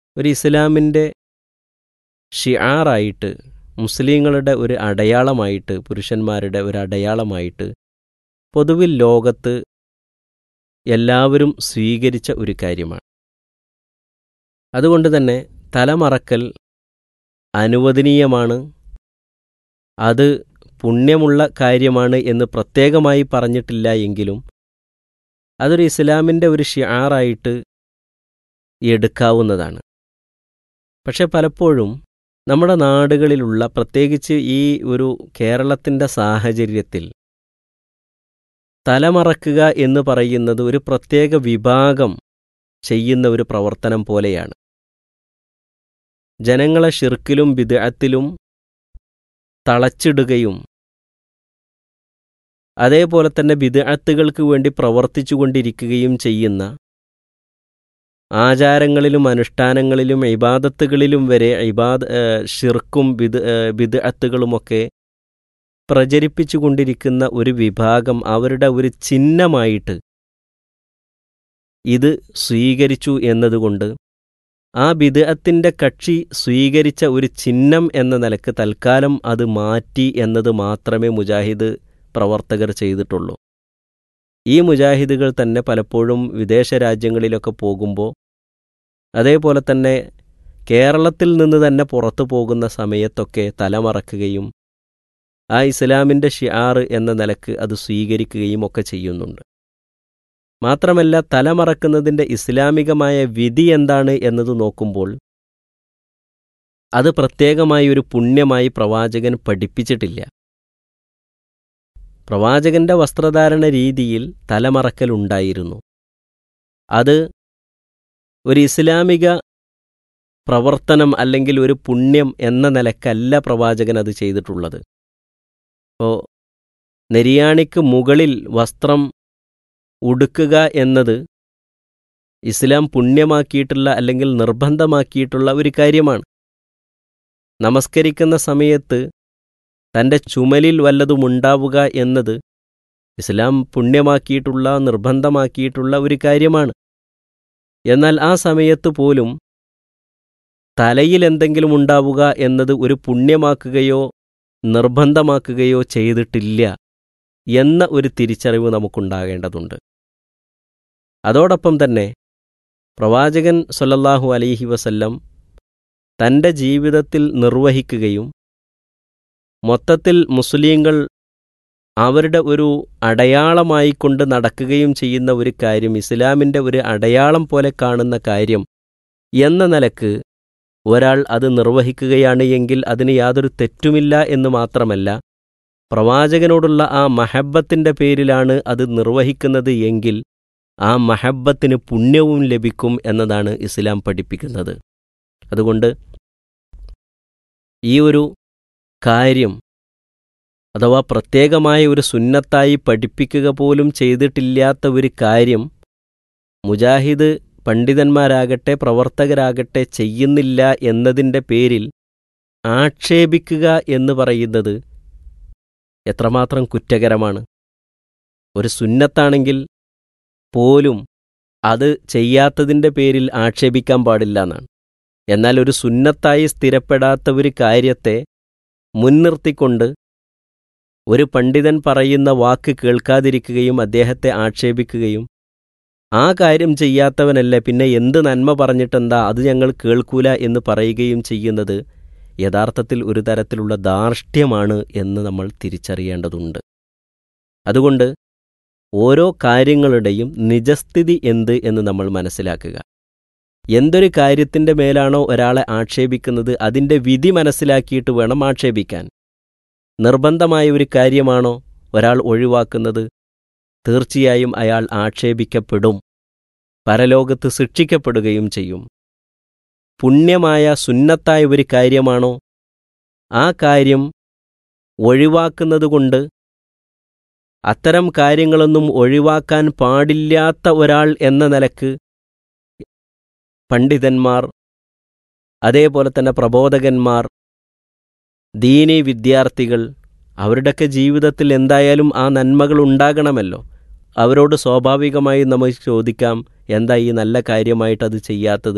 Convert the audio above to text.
ഒരു ഇസ്ലാമിൻ്റെ ഷിആറായിട്ട് മുസ്ലിങ്ങളുടെ ഒരു അടയാളമായിട്ട് പുരുഷന്മാരുടെ ഒരു അടയാളമായിട്ട് പൊതുവിൽ ലോകത്ത് എല്ലാവരും സ്വീകരിച്ച ഒരു കാര്യമാണ് അതുകൊണ്ട് തന്നെ തലമറക്കൽ അനുവദനീയമാണ് അത് പുണ്യമുള്ള കാര്യമാണ് എന്ന് പ്രത്യേകമായി പറഞ്ഞിട്ടില്ല എങ്കിലും അതൊരു ഇസ്ലാമിൻ്റെ ഒരു ഷിആറായിട്ട് എടുക്കാവുന്നതാണ് പക്ഷെ പലപ്പോഴും നമ്മുടെ നാടുകളിലുള്ള പ്രത്യേകിച്ച് ഈ ഒരു കേരളത്തിൻ്റെ സാഹചര്യത്തിൽ തലമറക്കുക എന്ന് പറയുന്നത് ഒരു പ്രത്യേക വിഭാഗം ചെയ്യുന്ന ഒരു പ്രവർത്തനം പോലെയാണ് ജനങ്ങളെ ഷിർക്കിലും വിദഗ്ധത്തിലും തളച്ചിടുകയും അതേപോലെ തന്നെ വിദഗ്ധത്തുകൾക്ക് വേണ്ടി പ്രവർത്തിച്ചു കൊണ്ടിരിക്കുകയും ചെയ്യുന്ന ആചാരങ്ങളിലും അനുഷ്ഠാനങ്ങളിലും ഇബാദത്തുകളിലും വരെ ഇബാദ് ഷിർക്കും ബിദ് ബിദ്അത്തുകളുമൊക്കെ പ്രചരിപ്പിച്ചു കൊണ്ടിരിക്കുന്ന ഒരു വിഭാഗം അവരുടെ ഒരു ചിഹ്നമായിട്ട് ഇത് സ്വീകരിച്ചു എന്നതുകൊണ്ട് ആ ബിദ്അത്തിൻ്റെ കക്ഷി സ്വീകരിച്ച ഒരു ചിഹ്നം എന്ന നിലക്ക് തൽക്കാലം അത് മാറ്റി എന്നത് മാത്രമേ മുജാഹിദ് പ്രവർത്തകർ ചെയ്തിട്ടുള്ളൂ ഈ മുജാഹിദുകൾ തന്നെ പലപ്പോഴും വിദേശ രാജ്യങ്ങളിലൊക്കെ പോകുമ്പോൾ അതേപോലെ തന്നെ കേരളത്തിൽ നിന്ന് തന്നെ പുറത്തു പോകുന്ന സമയത്തൊക്കെ തലമറക്കുകയും ആ ഇസ്ലാമിൻ്റെ ഷിയാർ എന്ന നിലക്ക് അത് സ്വീകരിക്കുകയും ഒക്കെ ചെയ്യുന്നുണ്ട് മാത്രമല്ല തലമറക്കുന്നതിൻ്റെ ഇസ്ലാമികമായ വിധി എന്താണ് എന്നത് നോക്കുമ്പോൾ അത് പ്രത്യേകമായി ഒരു പുണ്യമായി പ്രവാചകൻ പഠിപ്പിച്ചിട്ടില്ല പ്രവാചകന്റെ വസ്ത്രധാരണ രീതിയിൽ തലമറക്കൽ ഉണ്ടായിരുന്നു അത് ഒരു ഇസ്ലാമിക പ്രവർത്തനം അല്ലെങ്കിൽ ഒരു പുണ്യം എന്ന നിലക്കല്ല പ്രവാചകൻ അത് ചെയ്തിട്ടുള്ളത് ഇപ്പോൾ നെരിയാണിക്ക് മുകളിൽ വസ്ത്രം ഉടുക്കുക എന്നത് ഇസ്ലാം പുണ്യമാക്കിയിട്ടുള്ള അല്ലെങ്കിൽ നിർബന്ധമാക്കിയിട്ടുള്ള ഒരു കാര്യമാണ് നമസ്കരിക്കുന്ന സമയത്ത് തൻ്റെ ചുമലിൽ വല്ലതും ഉണ്ടാവുക എന്നത് ഇസ്ലാം പുണ്യമാക്കിയിട്ടുള്ള നിർബന്ധമാക്കിയിട്ടുള്ള ഒരു കാര്യമാണ് എന്നാൽ ആ സമയത്ത് പോലും തലയിൽ എന്തെങ്കിലും ഉണ്ടാവുക എന്നത് ഒരു പുണ്യമാക്കുകയോ നിർബന്ധമാക്കുകയോ ചെയ്തിട്ടില്ല എന്ന ഒരു തിരിച്ചറിവ് നമുക്കുണ്ടാകേണ്ടതുണ്ട് അതോടൊപ്പം തന്നെ പ്രവാചകൻ സൊല്ലല്ലാഹു അലൈഹി വസല്ലം തൻ്റെ ജീവിതത്തിൽ നിർവഹിക്കുകയും മൊത്തത്തിൽ മുസ്ലിങ്ങൾ അവരുടെ ഒരു അടയാളമായി കൊണ്ട് നടക്കുകയും ചെയ്യുന്ന ഒരു കാര്യം ഇസ്ലാമിൻ്റെ ഒരു അടയാളം പോലെ കാണുന്ന കാര്യം എന്ന നിലക്ക് ഒരാൾ അത് നിർവഹിക്കുകയാണ് എങ്കിൽ അതിന് യാതൊരു തെറ്റുമില്ല എന്ന് മാത്രമല്ല പ്രവാചകനോടുള്ള ആ മഹബത്തിൻ്റെ പേരിലാണ് അത് നിർവഹിക്കുന്നത് എങ്കിൽ ആ മഹബത്തിന് പുണ്യവും ലഭിക്കും എന്നതാണ് ഇസ്ലാം പഠിപ്പിക്കുന്നത് അതുകൊണ്ട് ഈ ഒരു കാര്യം അഥവാ പ്രത്യേകമായ ഒരു സുന്നത്തായി പഠിപ്പിക്കുക പോലും ചെയ്തിട്ടില്ലാത്ത ഒരു കാര്യം മുജാഹിദ് പണ്ഡിതന്മാരാകട്ടെ പ്രവർത്തകരാകട്ടെ ചെയ്യുന്നില്ല എന്നതിൻ്റെ പേരിൽ ആക്ഷേപിക്കുക എന്ന് പറയുന്നത് എത്രമാത്രം കുറ്റകരമാണ് ഒരു സുന്നത്താണെങ്കിൽ പോലും അത് ചെയ്യാത്തതിൻ്റെ പേരിൽ ആക്ഷേപിക്കാൻ പാടില്ല എന്നാണ് എന്നാൽ ഒരു സുന്നത്തായി സ്ഥിരപ്പെടാത്ത ഒരു കാര്യത്തെ മുൻനിർത്തിക്കൊണ്ട് ഒരു പണ്ഡിതൻ പറയുന്ന വാക്ക് കേൾക്കാതിരിക്കുകയും അദ്ദേഹത്തെ ആക്ഷേപിക്കുകയും ആ കാര്യം ചെയ്യാത്തവനല്ല പിന്നെ എന്ത് നന്മ പറഞ്ഞിട്ടെന്താ അത് ഞങ്ങൾ കേൾക്കൂല എന്ന് പറയുകയും ചെയ്യുന്നത് യഥാർത്ഥത്തിൽ ഒരു തരത്തിലുള്ള ധാർഷ്ട്യമാണ് എന്ന് നമ്മൾ തിരിച്ചറിയേണ്ടതുണ്ട് അതുകൊണ്ട് ഓരോ കാര്യങ്ങളുടെയും നിജസ്ഥിതി എന്ത് എന്ന് നമ്മൾ മനസ്സിലാക്കുക എന്തൊരു കാര്യത്തിൻ്റെ മേലാണോ ഒരാളെ ആക്ഷേപിക്കുന്നത് അതിൻ്റെ വിധി മനസ്സിലാക്കിയിട്ട് വേണം ആക്ഷേപിക്കാൻ നിർബന്ധമായ ഒരു കാര്യമാണോ ഒരാൾ ഒഴിവാക്കുന്നത് തീർച്ചയായും അയാൾ ആക്ഷേപിക്കപ്പെടും പരലോകത്ത് ശിക്ഷിക്കപ്പെടുകയും ചെയ്യും പുണ്യമായ സുന്നത്തായ ഒരു കാര്യമാണോ ആ കാര്യം ഒഴിവാക്കുന്നതുകൊണ്ട് അത്തരം കാര്യങ്ങളൊന്നും ഒഴിവാക്കാൻ പാടില്ലാത്ത ഒരാൾ എന്ന നിലക്ക് പണ്ഡിതന്മാർ അതേപോലെ തന്നെ പ്രബോധകന്മാർ ദീനി വിദ്യാർത്ഥികൾ അവരുടെയൊക്കെ ജീവിതത്തിൽ എന്തായാലും ആ നന്മകൾ ഉണ്ടാകണമല്ലോ അവരോട് സ്വാഭാവികമായി നമുക്ക് ചോദിക്കാം എന്താ ഈ നല്ല കാര്യമായിട്ട് അത് ചെയ്യാത്തത്